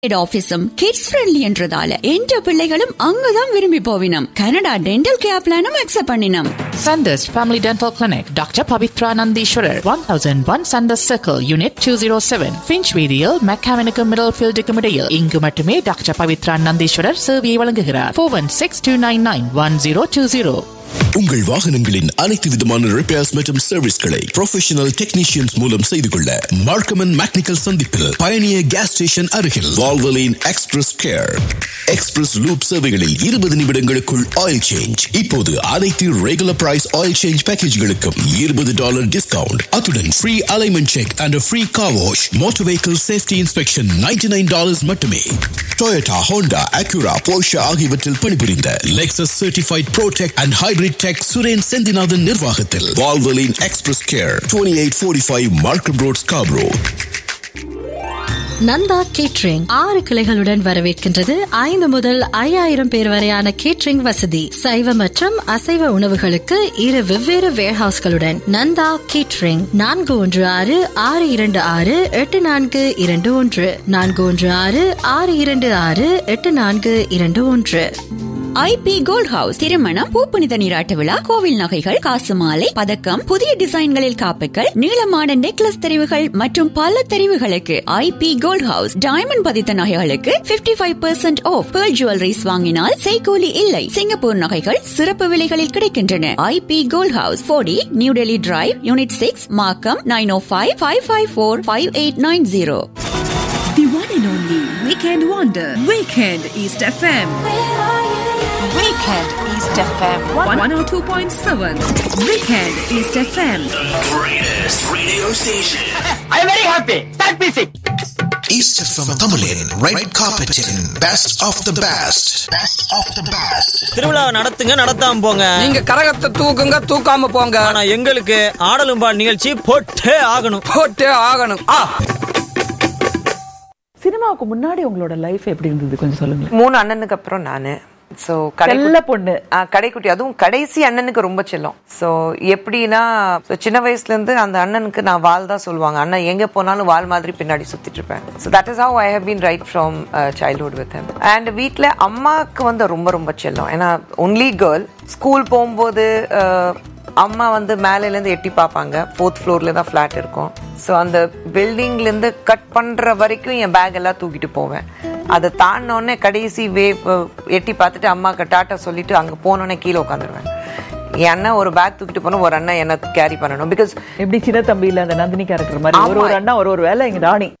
Head ஆபீஸும் kids friendly என்றதால என்ற பிள்ளைகளும் அங்கதான் விரும்பி போவினம் கனடா டென்டல் கேர் பிளானும் அக்செப்ட் பண்ணினோம் Sanders Family Dental Clinic, Dr. Pavitra Nandishwarar, 1001 Sanders Circle, Unit 207, Finchweedial, Mechanical Middlefield Comedial. இங்கு மட்டுமே டாக்டர் பவித்ரா நந்தீஸ்வரர் சேவையை வழங்குகிறார் four one six two nine nine one zero two zero உங்கள் வாகனங்களின் அனைத்து விதமான ரிப்பேர்ஸ் மற்றும் சர்வீஸ்களை ப்ரொஃபஷனல் டெக்னீஷியன்ஸ் மூலம் செய்து கொள்ள மார்க்கமன் மேக்னிக்கல் சந்திப்பில் பயணிய கேஸ் ஸ்டேஷன் அருகில் Valvoline express care express lube சேவைகளில் இருபது நிமிடங்களுக்குள் ஆயில் சேஞ்ச் இப்போது அனைத்து ரெகுலர் பிரைஸ் ஆயில் சேஞ்ச் பேக்கேஜ்களுக்கும் இருபது டாலர் டிஸ்கவுண்ட் அத்துடன் free alignment check and free car wash motor vehicle safety inspection ninety nine dollars மட்டுமே டொயோட்டா ஹோண்டா அக்யூரா போர்ஷா ஆகியவற்றில் பணிபுரிந்த Lexus certified pro tech and hybrid tech Suren Senthinathan நிர்வாகத்தில் Valvoline express care twenty eight forty five Markham road Scarborough Nanda catering ஆறு கிளைகளுடன் வரவேற்கின்றது ஐந்து முதல் ஐயாயிரம் பேர் வரையான கேட்ரிங் வசதி சைவ மற்றும் அசைவ உணவுகளுக்கு இரு வெவ்வேறு வேர்ஹவுஸ்களுடன் நந்தா கேட்ரிங் நான்கு ஒன்று ஆறு ஆறு இரண்டு ஆறு எட்டு நான்கு இரண்டு ஒன்று நான்கு ஒன்று ஆறு ஆறு இரண்டு ஆறு எட்டு நான்கு இரண்டு ஒன்று ஐபி கோல்ட் ஹவுஸ் திருமணம் பூப்புனித நீராட்டு விழா கோவில் நகைகள் காசு மாலை பதக்கம் புதிய டிசைன்களில் காப்புகள் நீளமான நெக்லஸ் தெரிவுகள் மற்றும் பல தெரிவுகளுக்கு ஐபி கோல்ட் ஹவுஸ் டைமண்ட் பதித்த நகைகளுக்கு 55% five percent off pearl jewellers வாங்கினால் செய்கூலி இல்லை சிங்கப்பூர் நகைகள் சிறப்பு விலைகளில் கிடைக்கின்றன ஐபி கோல்ட் ஹவுஸ் போடி New Delhi drive unit six Markham nine O five five five four five eight nine zero The one and only Weekend Wonder. Weekend East FM. Weekend East FM. 102.7. Weekend East FM. greatest radio station I am very happy. Start music. East FM தமிழின் red கார்பெட்டின் best of the best best of the best திருவிழா நடத்துங்க நடத்தாம போங்க நீங்க கரகத்தை தூக்குங்க தூக்காம போங்க ஆனா எங்களுக்கு ஆடலும் பால் நிகழ்ச்சி போட்டே ஆகணும் போட்டே ஆகணும் ஆ சினிமாவுக்கு முன்னாடி உங்களோட லைஃப் எப்படி இருந்தது கொஞ்சம் சொல்லுங்க மூணு அண்ணனுக்கு அப்புறம் நானு சோ செல்ல பொண்ணு. கடைக்குட்டி அதுவும் கடைசி அண்ணனுக்கு ரொம்ப செல்லம் சோ எப்படின்னா so சின்ன வயசுல இருந்து அந்த அண்ணனுக்கு நான் வால் தான் சொல்லுவாங்க அண்ணன் எங்க போனாலும் வால் மாதிரி பின்னாடி சுத்திட்டு இருப்பேன் so that is how I have been right from childhood with hmm and வீட்ல அம்மாவுக்கு வந்து ரொம்ப ரொம்ப செல்லம் ஏன்னா ஒன்லி கேர்ள் ஸ்கூல் போகும்போது uh, அம்மா வந்து மேலேல இருந்து எட்டி பார்ப்பாங்க ஃபோர்த் ஃப்ளோர்ல தான் ஃபிளாட் இருக்கும் ஸோ அந்த பில்டிங்ல இருந்து கட் பண்ற வரைக்கும் என் பேக் எல்லாம் தூக்கிட்டு போவேன் அதை தாண்டினோடனே கடைசி வேவ் எட்டி பார்த்துட்டு அம்மாக்கு டாட்டா சொல்லிட்டு அங்க போனோடனே கீழே உட்காந்துருவேன் என் அண்ணன் ஒரு பேக் தூக்கிட்டு போகணும் ஒரு அண்ணன் என்ன கேரி பண்ணணும் பிகாஸ் எப்படி சின்ன தம்பியில அந்த நந்தினி கேரக்டர் மாதிரி ஒரு ஒரு ஆமா. அண்ணா ஒரு ஒரு வேலை எங்க ராணி